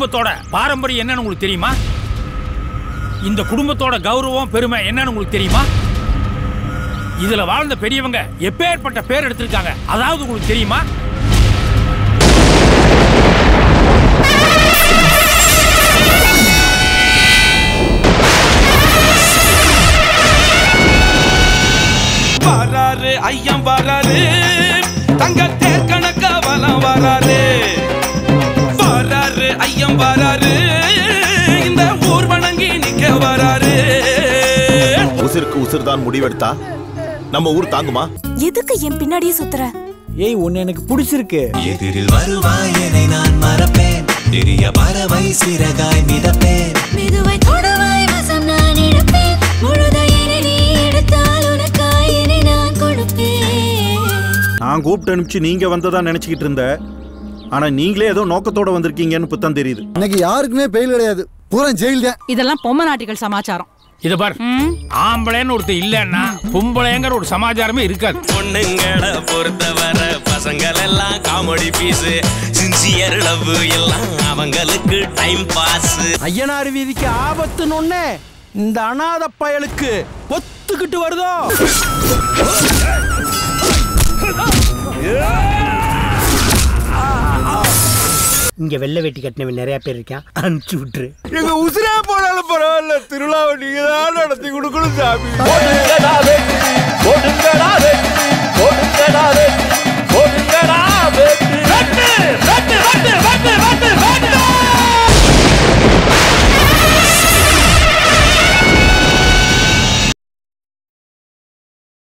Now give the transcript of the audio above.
குடும்பத்தோட பாரம்பரியம் என்னன்னு உங்களுக்கு தெரியுமா இந்த குடும்பத்தோட கௌரவம் பெருமை என்னன்னு உங்களுக்கு தெரியுமா இதுல வாழ்ந்த பெரியவங்க எப்பேற்பட்ட பேர் எடுத்திருக்காங்க அதாவது உங்களுக்கு தெரியுமா வராரு ஐயம் வராரு தங்க தேர் கணக்க வலம் வராரு வராரு ஐயம் வராரு இந்த ஊர் வணங்கி நிக்க வராரு உசிருக்கு உசிர் தான் முடிவெடுத்தா நம்ம ஊர் தாங்குமா எதுக்கு என் பின்னாடியே சுத்துற ஏய் உன்னை எனக்கு பிடிச்சிருக்கு எதிரில் வருவாய் என்னை நான் மறப்பேன் பெரிய பறவை சிறகாய் மிதப்பேன் மெதுவாய் தொடுவாய் வசம் நான் எடுப்பேன் முழுதையினை நீ எடுத்தால் உனக்காய் என்னை நான் கொடுப்பேன் நான் கூப்பிட்டு அனுப்பிச்சு நீங்க வந்ததா நினைச்சுக்கிட்டு இருந்த ஆனா நீங்களே ஏதோ நோக்கத்தோட வந்திருக்கீங்கன்னு புத்தம் தெரியுது இன்னைக்கு யாருக்குமே பெயில் கிடையாது பூரா ஜெயில் தான் இதெல்லாம் பொம்மை நாட்டிகள் சமாச்சாரம் இத பார் ஆம்பளைன்னு ஒருத்தர் இல்லைன்னா பொம்பளைங்கிற ஒரு சமாச்சாரமே இருக்காது பொண்ணுங்களை பொறுத்தவரை பசங்கள் எல்லாம் காமெடி பீஸ் சின்சியர் லவ் எல்லாம் அவங்களுக்கு டைம் பாஸ் ஐயனார் வீதிக்கு ஆபத்துன்னு ஒண்ணே இந்த அனாத பயலுக்கு ஒத்துக்கிட்டு வருதோ இங்க வெள்ளை வேட்டி கட்டினவன் நிறைய பேர் இருக்கான் அனுப்பிச்சு விட்டுரு எங்க உசுரே போனாலும் பரவாயில்ல திருவிழாவை நீங்க தான் நடத்தி கொடுக்கணும் சாமி